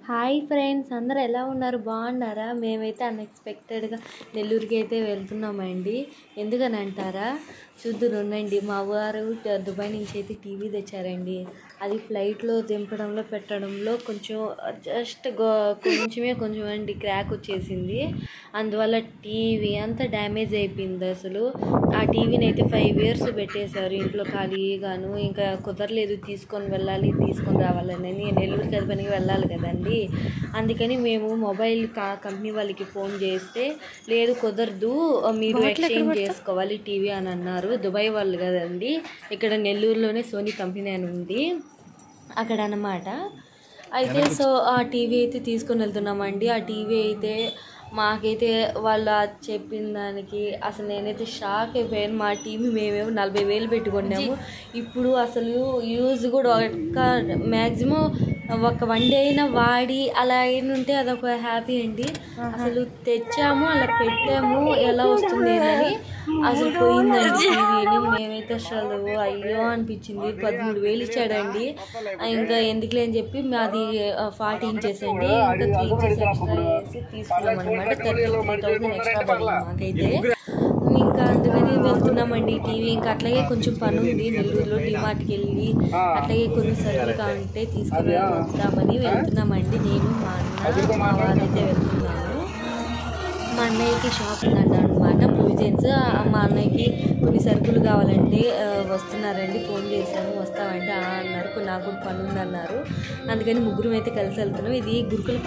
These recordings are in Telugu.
హాయ్ ఫ్రెండ్స్ అందరూ ఎలా ఉన్నారు బాగున్నారా మేమైతే అన్ఎక్స్పెక్టెడ్గా నెల్లూరుకి అయితే వెళ్తున్నామండి ఎందుకని అంటారా చూద్దురు ఉండండి మా వారు ట- దుబాయ్ నుంచి అయితే టీవీ తెచ్చారండి అది ఫ్లైట్లో దింపడంలో పెట్టడంలో కొంచెం జస్ట్ గో కొంచెమే కొంచెం అండి క్రాక్ వచ్చేసింది అందువల్ల టీవీ అంతా డ్యామేజ్ అయిపోయింది అసలు ఆ టీవీని అయితే ఫైవ్ ఇయర్స్ పెట్టేశారు ఇంట్లో ఖాళీగాను ఇంకా కుదరలేదు తీసుకొని వెళ్ళాలి తీసుకొని రావాలని నేను నెల్లూరు కదా పనికి వెళ్ళాలి కదండి అందుకని మేము మొబైల్ కా కంపెనీ వాళ్ళకి ఫోన్ చేస్తే లేదు కుదరదు మీరు ఎక్స్చేంజ్ చేసుకోవాలి టీవీ అని అన్నారు దుబాయ్ వాళ్ళు కదండి ఇక్కడ నెల్లూరులోనే సోనీ కంపెనీ అని ఉంది అక్కడ అన్నమాట అయితే సో ఆ టీవీ అయితే తీసుకొని వెళ్తున్నామండి ఆ టీవీ అయితే మాకైతే వాళ్ళు ఆ చెప్పిన దానికి అసలు నేనైతే షాక్ అయిపోయాను మా టీవీ మేమేమో నలభై వేలు పెట్టుకున్నాము ఇప్పుడు అసలు యూజ్ కూడా ఒక్క మ్యాక్సిమం ఒక వన్ డే అయినా వాడి అలా అయిన ఉంటే అదొక హ్యాపీ అండి అసలు తెచ్చాము అలా పెట్టాము ఎలా వస్తుంది అని అసలు పోయిందండి టీవీని మేమైతే అసలు అయ్యో అనిపించింది పదమూడు వేలు ఇచ్చాడండి ఇంకా ఎందుకులే అని చెప్పి మాది ఫార్టీ ఇంచెస్ అండి ఇంకా త్రీ ఇంచెస్ ఎక్స్ట్రా వేసి తీసుకున్నాం అనమాట థర్టీ త్రీ థౌసండ్ ఎక్స్ట్రా పడింది మాకైతే ఇంకా అందుకని వెళ్తున్నామండి టీవీ ఇంకా అట్లాగే కొంచెం పని ఉంది నెల్లూరులో డిమార్ట్కి వెళ్ళి అట్లాగే కొన్ని సరుకులు కావాలంటే తీసుకుని వద్దామని వెళ్తున్నామండి నేను మా అన్న మా వారైతే వెళ్తున్నాము మా అన్నయ్యకి షాప్ ఉందంట అనమాట ప్రొవిజన్స్ మా అన్నయ్యకి కొన్ని సరుకులు కావాలంటే ఆ, వస్తున్నారండి ఫోన్ చేశాను వస్తామంటే "ఆ" అన్నారు కొన్ని నాకు కూడా పని ఉందన్నారు అందుకని ముగ్గురం అయితే కలిసి వెళ్తున్నాం ఇది గురుకుల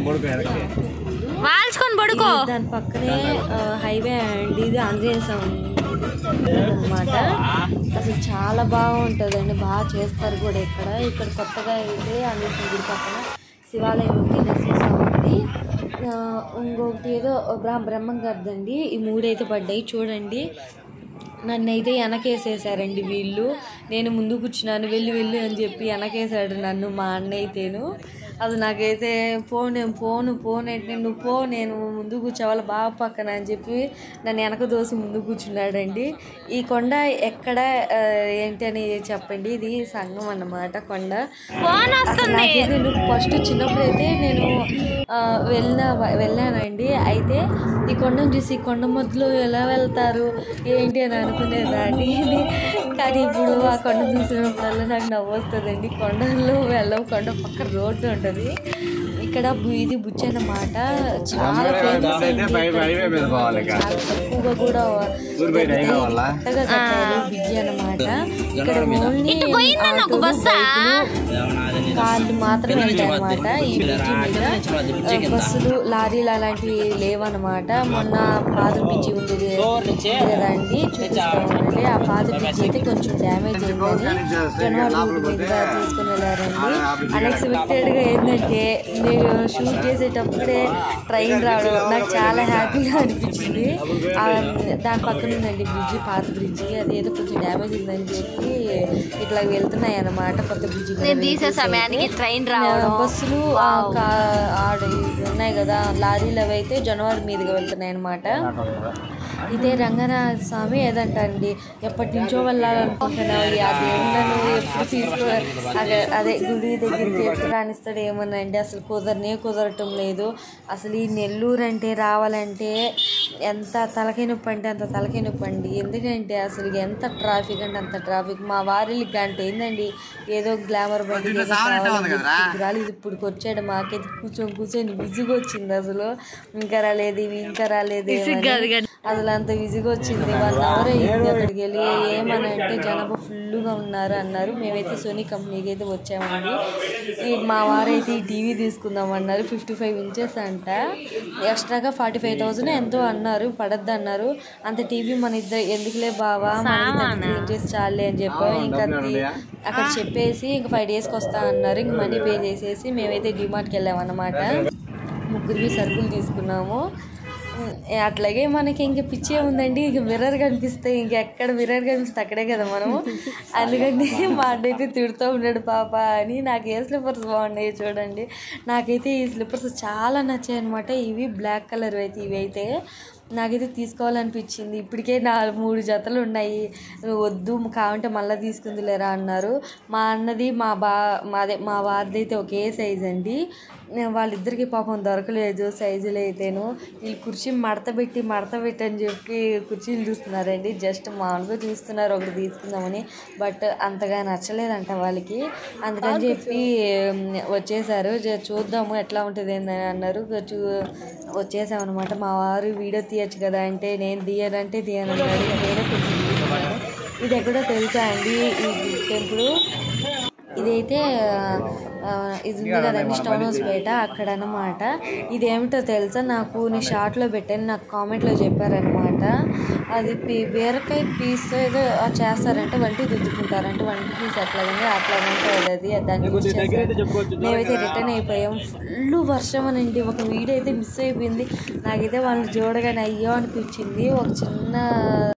వాల్చుకొని పడుకో దాని పక్కనే ఆ, హైవే అండి ఇది ఆంజనేయ స్వామి అనమాట అసలు చాలా బాగుంటుందండి బాగా చేస్తారు కూడా ఇక్కడ ఇక్కడ కొత్తగా అయితే ఆంజనేయ స్వామి గుడి పక్కన శివాలయం ఉంది నరసింహస్వామి ఉంది ఆ, ఇంకొకటి ఏదో బ్రహ్మ బ్రహ్మం గారిదండి ఈ మూడైతే పడ్డాయి చూడండి నన్ను అయితే వెనకేసేసారండి వీళ్ళు నేను ముందు కూర్చున్నాను వెళ్ళి వెళ్ళి అని చెప్పి వెనకేసాడు నన్ను మా అన్న అయితేను అది నాకైతే ఫోన్ నేను పోను ఫోన్ అంటే నువ్వు పో నేను ముందు కూర్చోవాలి బాగా పక్కన అని చెప్పి నన్ను వెనక దోసి ముందు కూర్చున్నాడండి ఈ కొండ ఎక్కడ ఆ, ఏంటి అని చెప్పండి ఇది సంగం అన్నమాట కొండ ఫోన్ అసలు నాకైతే నేను ఫస్ట్ చిన్నప్పుడు అయితే నేను ఆ, వెళ్ళిన వెళ్ళానండి అయితే ఈ కొండను చూసి ఈ కొండ మధ్యలో ఎలా వెళ్తారు ఏంటి అని అనుకునేదాన్ని కానీ ఇప్పుడు ఆ కొండ చూసినప్పుడల్లా నాకు నవ్వు వస్తుందండి కొండల్లో వెళ్ళం కొండ పక్క రోడ్డు ఉంటుంది ఇక్కడ బు- ఇది బుజ్జి అన్నమాట చాలా ఫేమస్ చాలా తక్కువగా కూడా దొరుకుతాయి. కొత్తగా కట్టారు బుజ్జి అన్నమాట ఇక్కడ ఓన్లీ ఆటోలు, బైకులు, కార్లు మాత్రమే ఉంటాయి అనమాట ఈ బ్రిడ్జి మీద ఆ, బస్సులు లారీలు అలాంటివి లేవన్నమాట మొన్న పాత బ్రిడ్జి ఉంది కదండి చూపిస్తామండి ఆ పాత బ్రిడ్జి అయితే కొంచెం డ్యామేజ్ అయిందని జనవరి రూట్ మీదుగా తీసుకుని వెళ్ళారండి అన్ఎక్స్పెక్టెడ్ గా ఏంటంటే నేను షూట్ చేసేటప్పుడే ట్రైన్ రావడం నాకు చాలా హ్యాపీగా అనిపించింది ఆ, దాని పక్కన ఉందండి బ్రిడ్జి పాత బ్రిడ్జి అది ఏదో కొంచెం డ్యామేజ్ ఉందని చెప్పి ఇట్లా వెళ్తున్నాయి అన్నమాట కొత్త బ్రిడ్జి కూడా నేను తీసే వేసేసి సమయానికి అయితే. ట్రైన్ రావడం బస్సులు ఆ కా- ఆడ ఇవి ఉన్నాయి కదా లారీలు అవి అయితే జనవరి మీదుగా వెళ్తున్నాయి అనమాట ఇదే రంగనాథ స్వామి ఏదంట అండి ఎప్పటి నుంచో వెళ్ళాలనుకుంటున్నావు ఆ దేవుళ్ళను ఎప్పుడు తీసుకో అదే అదే గుడి దగ్గరికి ఎప్పుడు రాణిస్తాడు ఏమోనండి అసలు కుదరనే కుదరటం లేదు అసలు ఈ నెల్లూరు అంటే రావాలంటే ఎంత తలకాయ నొప్పి అంటే అంత తలకాయ నొప్పి అండి ఎందుకంటే అసలు ఎంత ట్రాఫిక్ అంటే అంత ట్రాఫిక్ మా వారిని గంట ఏందండి ఏదో గ్లామర్ బండి ఏదో కావాలని చెప్పి రాలేదు ఇప్పుడు వచ్చాడు మాకైతే కూర్చొని కూర్చొని విజిగా వచ్చింది అసలు ఇంకా రాలేదు ఇవి ఇంకా రాలేదు ఏమని. అసలు అంత విజిగా వచ్చింది వన్ అవర్ అయింది అక్కడికి వెళ్ళి ఏమని అంటే జనాభా ఫుల్గా ఉన్నారు అన్నారు మేమైతే సోనీ కంపెనీకి అయితే వచ్చామండి ఈ మా వారైతే ఈ టీవీ తీసుకుందాం అన్నారు ఫిఫ్టీ ఫైవ్ ఇంచెస్ అంట ఎక్స్ట్రాగా ఫార్టీ ఫైవ్ థౌసండ్ ఎంతో అన్నారు పడద్దు అన్నారు అంత టీవీ మన ఇద్దరు ఎందుకులే బావా మనకి ఇంచెస్ చాలే అని చెప్పాము ఇంకా అది అక్కడ చెప్పేసి ఇంకా ఫైవ్ డేస్కి వస్తా అన్నారు ఇంక మనీ పే చేసేసి మేమైతే డిమార్ట్కి వెళ్ళామన్నమాట ముగ్గురికి సరుకులు తీసుకున్నాము ఉమ్, అట్లాగే మనకి ఇంక పిచ్చే ఉందండి ఇంక మిర్రర్ కనిపిస్తే ఇంకెక్కడ మిర్రర్ కనిపిస్తే అక్కడే కదా మనము అందుకని మా అన్న అయితే తిడుతూ ఉన్నాడు పాప అని నాకు ఏ స్లిప్పర్స్ బాగున్నాయి చూడండి నాకైతే ఈ స్లిప్పర్స్ చాలా నచ్చాయి అనమాట ఇవి బ్లాక్ కలర్ అయితే ఇవి అయితే నాకైతే తీసుకోవాలనిపించింది ఇప్పటికే నా మూడు జతలు ఉన్నాయి వద్దు కావంటే మళ్ళీ తీసుకుందిలేరా అన్నారు మా అన్నది మా బా మాదే మా వారిది అయితే ఒకే సైజ్ అండి వాళ్ళిద్దరికి పాపం దొరకలేదు సైజులు అయితేను వీళ్ళు కుర్చీ మడత పెట్టి మడత పెట్టి అని చెప్పి కుర్చీలు చూస్తున్నారండి జస్ట్ మామూలుగా చూస్తున్నారు ఒకటి తీసుకుందామని బట్ అంతగా నచ్చలేదంట వాళ్ళకి అందుకని చెప్పి ఉమ్, వచ్చేసారు జ- చూద్దాము ఎట్లా ఉంటుంది ఏందని అన్నారు ఇక చూ వచ్చేసామన్నమాట మా వారు వీడియో తీయచ్చు కదా అంటే నేను తీయనంటే తీయను అన్నాడు ఇక నేనే కొంచెం తీసుకున్నాను ఇది ఎక్కడో తెలుసా అండి ఈ టెంపుల్ ఇదైతే ఆ, ఇది ఉంది కదండి స్టోన్ హౌస్ పేట అక్కడ అనమాట ఇదేమిటో తెలుసా నాకు నేను షార్ట్లో పెట్టాను నాకు కామెంట్లో చెప్పారనమాట అది పీ బీరకాయ పీస్తో ఏదో చేస్తారంటే వంటి దుద్దుకుంటారంటే వంటి పీస్ అట్లాగండి అట్లాగంటే అది దాన్ని use చేస్తారు. మేమైతే రిటర్న్ అయిపోయాం ఫుల్ వర్షం అనండి ఒక వీడియో అయితే మిస్ అయిపోయింది నాకైతే వాళ్ళు చూడగానే అయ్యో అనిపించింది ఒక చిన్న